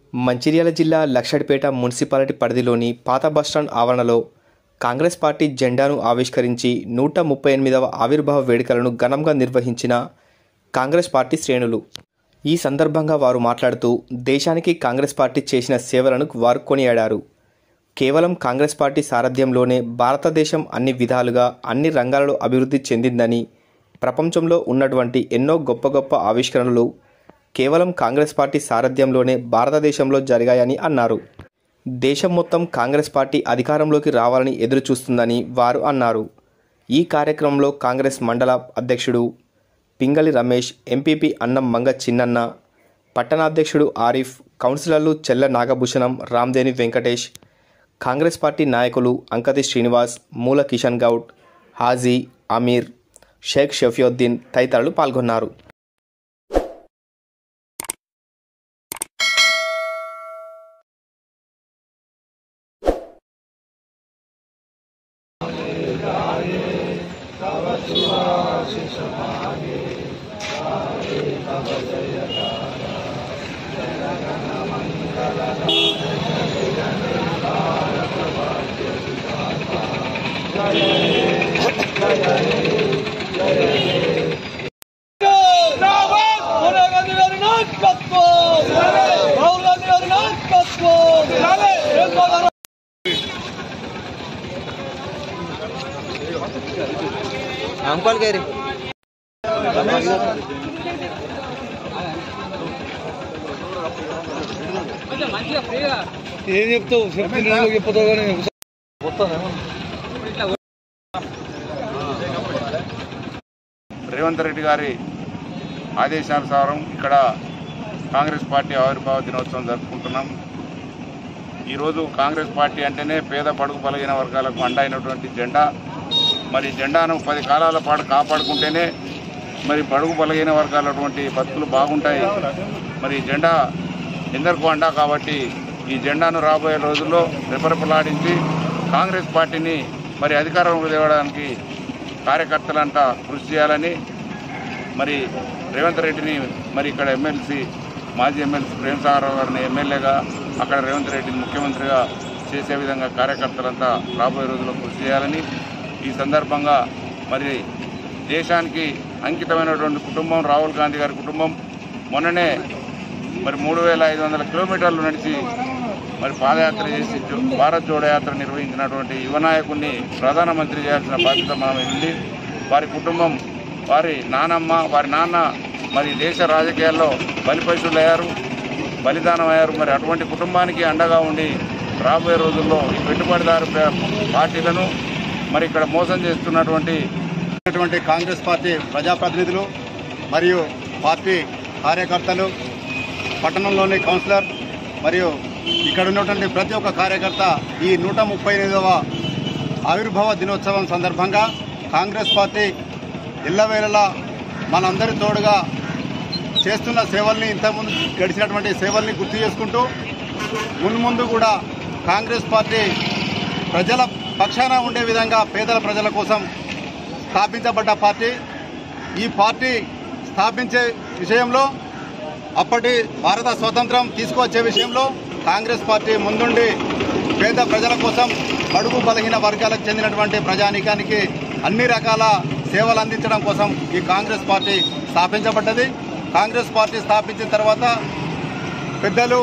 మంచిర్యాల జిల్లా లక్షడిపేట మున్సిపాలిటీ పరిధిలోని పాత బస్టాండ్ ఆవరణలో కాంగ్రెస్ పార్టీ జెండాను ఆవిష్కరించి నూట ముప్పై ఎనిమిదవ ఆవిర్భావ వేడుకలను ఘనంగా నిర్వహించిన కాంగ్రెస్ పార్టీ శ్రేణులు ఈ సందర్భంగా వారు మాట్లాడుతూ దేశానికి కాంగ్రెస్ పార్టీ చేసిన సేవలను వారు కొనియాడారు కేవలం కాంగ్రెస్ పార్టీ సారథ్యంలోనే భారతదేశం అన్ని విధాలుగా అన్ని రంగాలలో అభివృద్ధి చెందిందని ప్రపంచంలో ఉన్నటువంటి ఎన్నో గొప్ప గొప్ప ఆవిష్కరణలు కేవలం కాంగ్రెస్ పార్టీ సారథ్యంలోనే భారతదేశంలో జరిగాయని అన్నారు దేశం మొత్తం కాంగ్రెస్ పార్టీ అధికారంలోకి రావాలని ఎదురు చూస్తుందని వారు అన్నారు ఈ కార్యక్రమంలో కాంగ్రెస్ మండల అధ్యక్షుడు పింగళి రమేష్ ఎంపీపీ అన్నం మంగ చిన్నన్న పట్టణాధ్యక్షుడు ఆరిఫ్ కౌన్సిలర్లు చెల్ల నాగభూషణం రామ్దేని వెంకటేష్ కాంగ్రెస్ పార్టీ నాయకులు అంకతి శ్రీనివాస్ మూల కిషన్ గౌడ్ హాజీ అమీర్ షేక్ షఫియుద్దీన్ తదితరులు పాల్గొన్నారు రాహుల్ సోనియా గాంధీ గారి నాయకత్వం రాహుల్ గాంధీ గారి నాయకత్వం ప్రియాంక గారు అంకోల్ గారి ఏం చెప్తావు చెప్తున్నా చెప్తావు కానీ రేవంత్ రెడ్డి గారి ఆదేశానుసారం ఇక్కడ కాంగ్రెస్ పార్టీ ఆవిర్భావ దినోత్సవం జరుపుకుంటున్నాం ఈరోజు కాంగ్రెస్ పార్టీ అంటేనే పేద పడుగు బలహీన వర్గాలకు అండ అయినటువంటి జెండా మరి జెండాను పది కాలాల పాటు కాపాడుకుంటేనే మరి బడుగు బలహీన వర్గాలటువంటి బతుకులు బాగుంటాయి మరి ఈ జెండా ఎందరికో అండా కాబట్టి ఈ జెండాను రాబోయే రోజుల్లో రెపరెపలాడించి కాంగ్రెస్ పార్టీని మరి అధికారంలోకి తేవడానికి కార్యకర్తలంతా కృషి చేయాలని మరి రేవంత్ రెడ్డిని మరి ఇక్కడ ఎమ్మెల్సీ మాజీ ఎమ్మెల్సీ ప్రేమసాగర్ గారిని ఎమ్మెల్యేగా అక్కడ రేవంత్ రెడ్డిని ముఖ్యమంత్రిగా చేసే విధంగా కార్యకర్తలంతా రాబోయే రోజుల్లో కృషి చేయాలని ఈ సందర్భంగా మరి దేశానికి అంకితమైనటువంటి కుటుంబం రాహుల్ గాంధీ గారి కుటుంబం మొన్ననే మరి మూడు వేల ఐదు వందల కిలోమీటర్లు నడిచి మరి పాదయాత్ర చేసి జో- భారత్ జోడో యాత్ర నిర్వహించినటువంటి యువ నాయకుడిని ప్రధానమంత్రి చేయాల్సిన బాధ్యత మనం ఉంది వారి కుటుంబం వారి నానమ్మ వారి నాన్న మరి దేశ రాజకీయాల్లో బలిపశువులయ్యారు బలిదానం అయ్యారు మరి అటువంటి కుటుంబానికి అండగా ఉండి రాబోయే రోజుల్లో ఈ పెట్టుబడిదారు పే- పార్టీలను మరి ఇక్కడ మోసం చేస్తున్నటువంటి ఉన్నటువంటి కాంగ్రెస్ పార్టీ ప్రజాప్రతినిధులు మరియు పార్టీ కార్యకర్తలు పట్టణంలోని కౌన్సిలర్ మరియు ఇక్కడ ఉన్నటువంటి ప్రతి ఒక్క కార్యకర్త ఈ నూట ముప్పై ఎనిమిదవ ఆవిర్భావ దినోత్సవం సందర్భంగా కాంగ్రెస్ పార్టీ ఇళ్లవేళలా మనందరి తోడుగా చేస్తున్న సేవల్ని ఇంతకుముందు గడిచినటువంటి సేవల్ని గుర్తు చేసుకుంటూ మున్ముందు కూడా కాంగ్రెస్ పార్టీ ప్రజల పక్షాన ఉండే విధంగా పేదల ప్రజల కోసం స్థాపించబడ్డ పార్టీ ఈ పార్టీ స్థాపించే విషయంలో అప్పటి భారత స్వతంత్రం తీసుకువచ్చే విషయంలో కాంగ్రెస్ పార్టీ ముందుండి పేద ప్రజల కోసం బడుగు బలహీన వర్గాలకు చెందినటువంటి ప్రజానీకానికి అన్ని రకాల సేవలు అందించడం కోసం ఈ కాంగ్రెస్ పార్టీ స్థాపించబడ్డది కాంగ్రెస్ పార్టీ స్థాపించిన తర్వాత పెద్దలు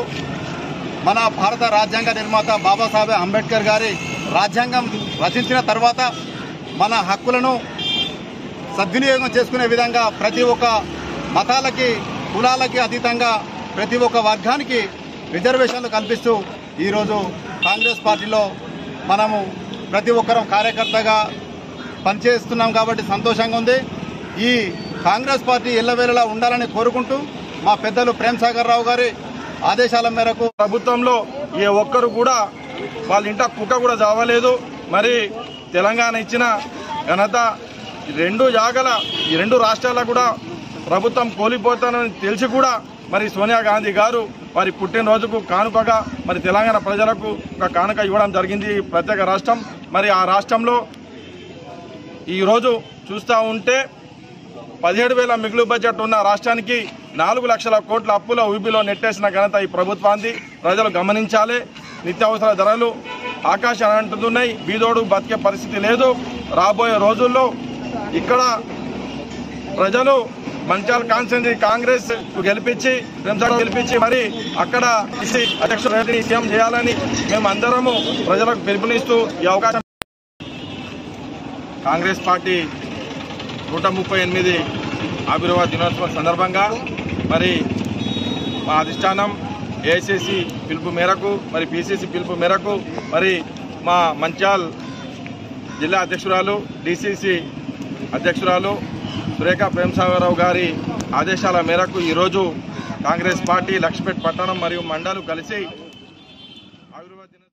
మన భారత రాజ్యాంగ నిర్మాత బాబాసాహెబ్ అంబేద్కర్ గారి రాజ్యాంగం రచించిన తర్వాత మన హక్కులను సద్వినియోగం చేసుకునే విధంగా ప్రతి ఒక్క మతాలకి కులాలకి అతీతంగా ప్రతి ఒక్క వర్గానికి రిజర్వేషన్లు కల్పిస్తూ ఈరోజు కాంగ్రెస్ పార్టీలో మనము ప్రతి ఒక్కరం కార్యకర్తగా పనిచేస్తున్నాం కాబట్టి సంతోషంగా ఉంది ఈ కాంగ్రెస్ పార్టీ ఎల్లవేళలా ఉండాలని కోరుకుంటూ మా పెద్దలు ప్రేమ్ సాగర్ రావు గారి ఆదేశాల మేరకు ప్రభుత్వంలో ఏ ఒక్కరు కూడా వాళ్ళ ఇంట కుక్క కూడా చావలేదు మరి తెలంగాణ ఇచ్చిన ఘనత ఈ రెండు జాగల ఈ రెండు రాష్ట్రాలకు కూడా ప్రభుత్వం కోల్పోతానని తెలిసి కూడా మరి సోనియా గాంధీ గారు వారి పుట్టినరోజుకు కానుకగా మరి తెలంగాణ ప్రజలకు ఒక కానుక ఇవ్వడం జరిగింది ఈ ప్రత్యేక రాష్ట్రం మరి ఆ రాష్ట్రంలో ఈరోజు చూస్తూ ఉంటే పదిహేడు వేల మిగులు బడ్జెట్ ఉన్న రాష్ట్రానికి నాలుగు లక్షల కోట్ల అప్పుల ఊబిలో నెట్టేసిన ఘనత ఈ ప్రభుత్వాన్ని ప్రజలు గమనించాలి నిత్యావసర ధరలు ఆకాశాన్ని అంటున్నాయి బీదోడు బతికే పరిస్థితి లేదు రాబోయే రోజుల్లో ఇక్కడ ప్రజలు మంచాల్ కాన్స్టిట్యూన్సీ కాంగ్రెస్ కు గెలిపించి రెండుసార్లు గెలిపించి మరి అక్కడ ఇసి అధ్యక్షుడు రెడ్డిని సీఎం చేయాలని మేము అందరము ప్రజలకు పిలుపునిస్తూ ఈ అవకాశం కాంగ్రెస్ పార్టీ నూట ముప్పై ఎనిమిది ఆవిర్భావ దినోత్సవం సందర్భంగా మరి మా అధిష్టానం ఏఐసిసి పిలుపు మేరకు మరి పిసిసి పిలుపు మేరకు మరి మా మంచాల్ జిల్లా అధ్యక్షురాలు డిసిసి అధ్యక్షురాలు సురేఖ ప్రేమసాగరరావు గారి ఆదేశాల మేరకు ఈరోజు కాంగ్రెస్ పార్టీ లక్ష్మీపేట్ పట్టణం మరియు మండలు కలిసి ఆవిర్భావ దిన